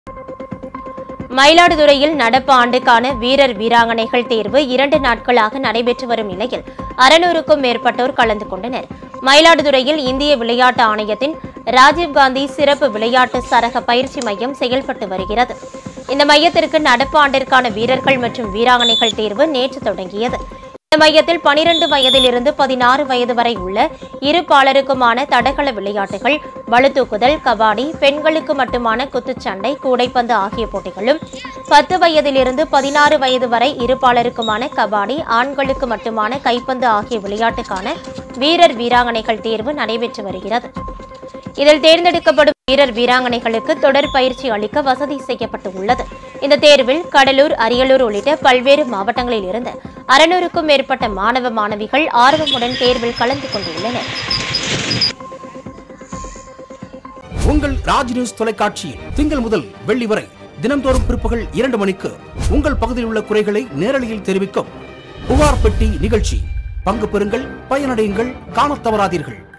மயிலாடுதுறையில் நடப்பு ஆண்டுக்கான வீரர் வீராங்கனைகள் தேர்வு இரண்டு நாட்களாக நடைபெற்று வரும் நிலையில் அறுநூறுக்கும் மேற்பட்டோர் கலந்து கொண்டனர் மயிலாடுதுறையில் இந்திய விளையாட்டு ஆணையத்தின் ராஜீவ்காந்தி சிறப்பு விளையாட்டு சரக பயிற்சி மையம் செயல்பட்டு வருகிறது இந்த மையத்திற்கு நடப்பு ஆண்டிற்கான வீரர்கள் மற்றும் வீராங்கனைகள் தேர்வு நேற்று தொடங்கியது இந்த மையத்தில் 12 வயதிலிருந்து பதினாறு வயது வரை உள்ள இரு பாலருக்குமான தடகள விளையாட்டுகள் பளுதூக்குதல் கபாடி பெண்களுக்கு மட்டுமான குத்துச்சண்டை கூடைப்பந்து ஆகிய போட்டிகளும் பத்து வயதிலிருந்து பதினாறு வயது வரை இரு பாலருக்குமான கபாடி ஆண்களுக்கு மட்டுமான கைப்பந்து ஆகிய விளையாட்டுக்கான வீரர் வீராங்கனைகள் தேர்வு நடைபெற்று வருகிறது இதில் தேர்ந்தெடுக்கப்படும் வீரர் வீராங்கனைகளுக்கு தொடர் பயிற்சி அளிக்க வசதி செய்யப்பட்டு உள்ளது இந்த தேர்வில் கடலூர் அரியலூர் உள்ளிட்ட பல்வேறு மாவட்டங்களில் இருந்து அறுநூறுக்கும் மேற்பட்ட மாணவ மாணவிகள் ஆர்வமுடன் தேர்வில் கலந்து கொண்டுள்ளனர் உங்கள் ராஜ் நியூஸ் தொலைக்காட்சியில் திங்கள் முதல் வெள்ளி வரை தினம்தோறும் பிற்பகல் இரண்டு மணிக்கு உங்கள் பகுதியில் உள்ள குறைகளை நேரலையில் தெரிவிக்கும் புகார் பெட்டி நிகழ்ச்சி பங்கு பெறுங்கள் பயனடையுங்கள் காணத் தவறாதீர்கள்